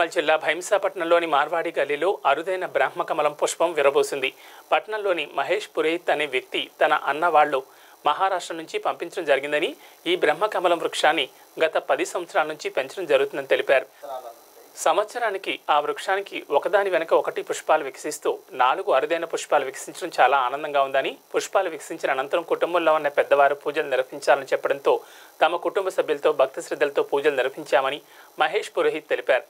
నిర్మల్ జిల్లా భైంసాపట్నంలోని మార్వాడి గల్లీలో అరుదైన బ్రహ్మకమలం పుష్పం విరబోసింది పట్నంలోని మహేష్ పురోహిత్ అనే వ్యక్తి తన అన్న వాళ్ళు మహారాష్ట్ర నుంచి పంపించడం జరిగిందని ఈ బ్రహ్మకమలం వృక్షాన్ని గత పది సంవత్సరాల నుంచి పెంచడం జరుగుతుందని తెలిపారు సంవత్సరానికి ఆ వృక్షానికి ఒకదాని వెనక ఒకటి పుష్పాలు వికసిస్తూ నాలుగు అరుదైన పుష్పాలు వికసించడం చాలా ఆనందంగా ఉందని పుష్పాలు వికసించిన అనంతరం కుటుంబంలో ఉన్న పెద్దవారు పూజలు నిర్వహించాలని చెప్పడంతో తమ కుటుంబ సభ్యులతో భక్తి శ్రద్ధలతో పూజలు నిర్వహించామని మహేష్ పురోహిత్ తెలిపారు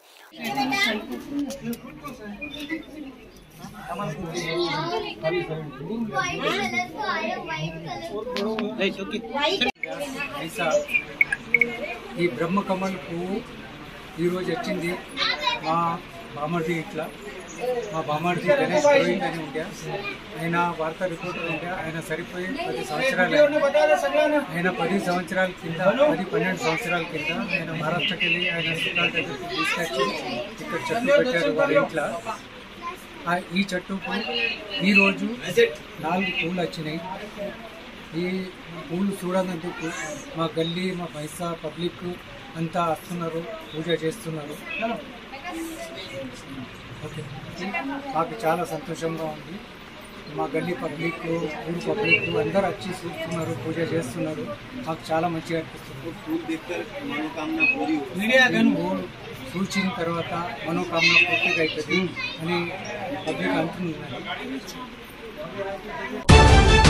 व्हाइट कलर का आया व्हाइट कलर ఐసా ఈ బ్రహ్మకమల్ పువ్వు ఈరోజు వచ్చింది మా బామర్ది ఇట్లా మా బామర్ది గణేష్ పురోహిత్ అని ఉండే ఆయన వార్తా రిపోర్టర్ ఉండే ఆయన సరిపోయి పది సంవత్సరాలు అయింది. ఆయన పది సంవత్సరాల కింద పది పన్నెండు సంవత్సరాల కింద ఆయన మహారాష్ట్రకి వెళ్ళి ఆయన చుట్టాల దగ్గరికి తీసుకొచ్చి ఇక్కడ చెట్లు పెట్టారు వాళ్ళ ఇంట్లో ఆ ఈ చెట్టుకు ఈరోజు నాలుగు పూలు వచ్చినాయి ఈ పూలు చూడనందుకు మా గల్లీ మా పైసా పబ్లిక్ అంతా వస్తున్నారు పూజ చేస్తున్నారు ఓకే మాకు చాలా సంతోషంగా ఉంది మా గల్లీ పబ్లిక్ ఊరు పబ్లిక్ అందరూ వచ్చి చూస్తున్నారు పూజ చేస్తున్నారు మాకు చాలా మంచిగా అనిపిస్తుంది పూలు చూసిన తర్వాత మనోకామన పూర్తిగా అవుతుంది అని పబ్లిక్ అంటున్నారు